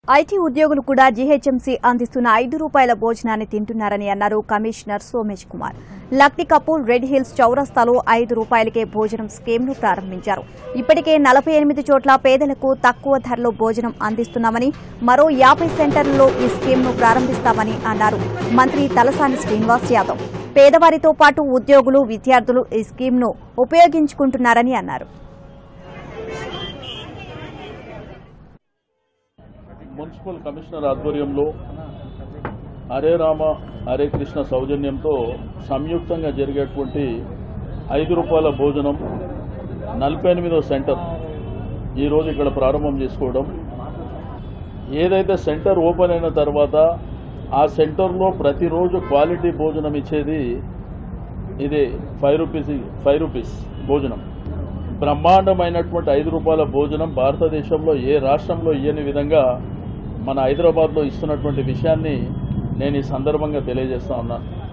IT ఉద్యోగులు కూడా GHMC అందిస్తున్న ఐదు రూపాయల భోజనాన్ని తింటున్నారని అన్నారు commissioner Somesh Kumar Lakdikapul Red Hills చౌరస్తాలో ఐదు రూపాయలకే భోజనం స్కీమ్ను ప్రారంభించారు ఇప్పటికే నలభై ఎనిమిది చోట్ల పేదలకు తక్కువ ధరలో భోజనం అందిస్తున్నామని మరో యాభై సెంటర్లలో ఈ స్కీమ్ను ప్రారంభిస్తామని అన్నారు మంత్రి తలసాని శ్రీనివాస్ యాదవ్ పేదవారితో పాటు ఉద్యోగులు విద్యార్థులు ఈ స్కీమ్ను ఉపయోగించుకుంటున్నారని అన్నారు మున్సిపల్ కమిషనర్ ఆధ్వర్యంలో హరే రామ హరే కృష్ణ సౌజన్యంతో సంయుక్తంగా జరిగేటువంటి ఐదు రూపాయల భోజనం నలభై ఎనిమిదో సెంటర్ ఈరోజు ఇక్కడ ప్రారంభం చేసుకోవడం ఏదైతే సెంటర్ ఓపెన్ అయిన తర్వాత ఆ సెంటర్లో ప్రతిరోజు క్వాలిటీ భోజనం ఇచ్చేది ఇది ఫైవ్ రూపీస్ ఫైవ్ రూపీస్ భోజనం బ్రహ్మాండమైనటువంటి ఐదు రూపాయల భోజనం భారతదేశంలో ఏ రాష్ట్రంలో ఇయ్యని విధంగా మన హైదరాబాద్లో ఇస్తున్నటువంటి విషయాన్ని నేను ఈ సందర్భంగా తెలియజేస్తా ఉన్నా